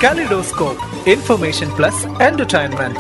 Kaleidoscope, information plus entertainment.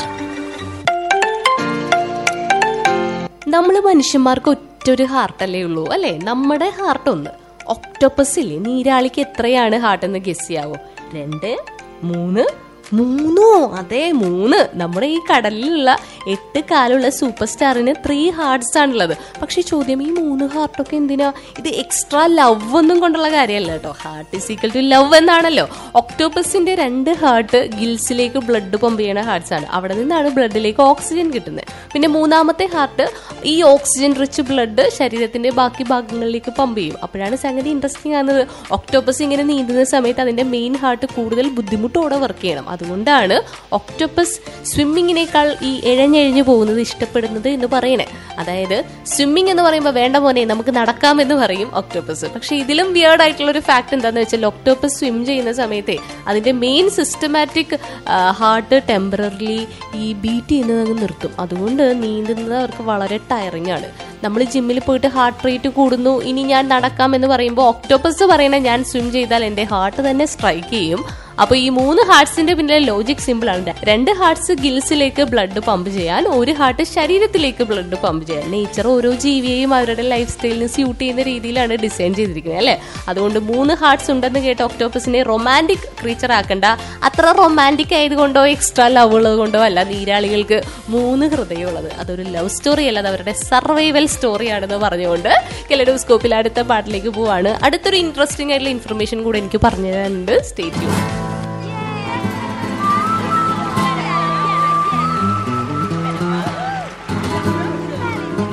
നമ്മൾ മനുഷ്യന്മാർക്ക് ഒറ്റൊരു ഹാർട്ടല്ലേ ഉള്ളൂ അല്ലെ നമ്മുടെ ഹാർട്ട് ഒന്ന് ഒക്ടോപ്പസില്ലേ നീരാളിക്ക് എത്രയാണ് ഹാർട്ട് എന്ന് ഗസ് ചെയ്യാവോ രണ്ട് മൂന്ന് മൂന്നോ അതെ മൂന്ന് നമ്മുടെ ഈ കടലിലുള്ള എട്ട് കാലുള്ള സൂപ്പർ സ്റ്റാറിന് ത്രീ ഹാർട്ട്സ് ആണുള്ളത് പക്ഷെ ചോദ്യം ഈ മൂന്ന് ഹാർട്ടൊക്കെ എന്തിനാ ഇത് എക്സ്ട്രാ ലവ് ഒന്നും കൊണ്ടുള്ള കാര്യമല്ല കേട്ടോ heart is equal to love എന്നാണല്ലോ ഒക്ടോപ്പസിന്റെ രണ്ട് ഹാർട്ട് ഗിൽസിലേക്ക് ബ്ലഡ് പമ്പ് ചെയ്യുന്ന ഹാർട്ട്സ് ആണ് അവിടെ നിന്നാണ് ബ്ലഡിലേക്ക് ഓക്സിജൻ കിട്ടുന്നത് പിന്നെ മൂന്നാമത്തെ ഹാർട്ട് ഈ ഓക്സിജൻ റിച്ച് ബ്ലഡ് ശരീരത്തിന്റെ ബാക്കി ഭാഗങ്ങളിലേക്ക് പമ്പ് ചെയ്യും അപ്പോഴാണ് സംഗതി ഇൻട്രസ്റ്റിംഗ് ആകുന്നത് ഒക്ടോപ്പസ് ഇങ്ങനെ നീന്തുന്ന സമയത്ത് അതിന്റെ മെയിൻ ഹാർട്ട് കൂടുതൽ ബുദ്ധിമുട്ടോടെ വർക്ക് ചെയ്യണം അതുകൊണ്ടാണ് ഒക്ടോപ്പസ് സ്വിമ്മിങ്ങിനേക്കാൾ ഈ എഴഞ്ഞെഴഞ്ഞു പോകുന്നത് ഇഷ്ടപ്പെടുന്നത് എന്ന് പറയണേ അതായത് സ്വിമ്മിങ് എന്ന് പറയുമ്പോൾ വേണ്ട മോനെ നമുക്ക് നടക്കാമെന്ന് പറയും ഒക്ടോപ്പസ് പക്ഷെ ഇതിലും വിയേർഡ് ആയിട്ടുള്ള ഒരു ഫാക്ട് എന്താണെന്ന് വെച്ചാൽ ഒക്ടോപ്പസ് സ്വിം ചെയ്യുന്ന സമയത്തെ അതിന്റെ മെയിൻ സിസ്റ്റമാറ്റിക് ഹാർട്ട് ടെമ്പററിലി ഈ ബീറ്റ് ചെയ്യുന്നത് അങ്ങ് നിർത്തും അതുകൊണ്ട് നീന്തുന്നത് അവർക്ക് വളരെ ടയറിംഗ് ആണ് നമ്മൾ ജിമ്മിൽ പോയിട്ട് ഹാർട്ട് റേറ്റ് കൂടുന്നു ഇനി ഞാൻ നടക്കാം എന്ന് പറയുമ്പോൾ ഒക്ടോപ്പസ് പറയണ ഞാൻ സ്വിം ചെയ്താൽ എന്റെ ഹാർട്ട് തന്നെ സ്ട്രൈക്ക് ചെയ്യും അപ്പൊ ഈ മൂന്ന് ഹാർട്സിന്റെ പിന്നിലെ ലോജിക് സിമ്പിൾ ആണ് രണ്ട് ഹാർട്സ് ഗിൽസിലേക്ക് ബ്ലഡ് പമ്പ് ചെയ്യാൻ ഒരു ഹാർട്ട് ശരീരത്തിലേക്ക് ബ്ലഡ് പമ്പ് ചെയ്യാൻ നേച്ചർ ഓരോ ജീവിയെയും അവരുടെ ലൈഫ് സ്റ്റൈലിന് സ്യൂട്ട് ചെയ്യുന്ന രീതിയിലാണ് ഡിസൈൻ ചെയ്തിരിക്കുന്നത് അല്ലെ അതുകൊണ്ട് മൂന്ന് ഹാർട്സ് ഉണ്ടെന്ന് കേട്ട ഒക്ടോപ്പസിനെ റൊമാൻറ്റിക് ക്രീച്ചർ ആക്കണ്ട അത്ര റൊമാൻറ്റിക് ആയതുകൊണ്ടോ എക്സ്ട്രാ ലവ് ഉള്ളത് കൊണ്ടോ അല്ല നീരാളികൾക്ക് മൂന്ന് ഹൃദയമുള്ളത് അതൊരു ലവ് സ്റ്റോറി അല്ല അത് അവരുടെ സർവൈവൽ സ്റ്റോറിയാണെന്ന് പറഞ്ഞുകൊണ്ട് കെലഡോസ്കോപ്പിൽ അടുത്ത പാട്ടിലേക്ക് പോവാണ് അടുത്തൊരു ഇൻട്രസ്റ്റിംഗ് ആയിട്ടുള്ള ഇൻഫർമേഷൻ കൂടെ എനിക്ക് പറഞ്ഞു തരാനുണ്ട് സ്റ്റേറ്റ്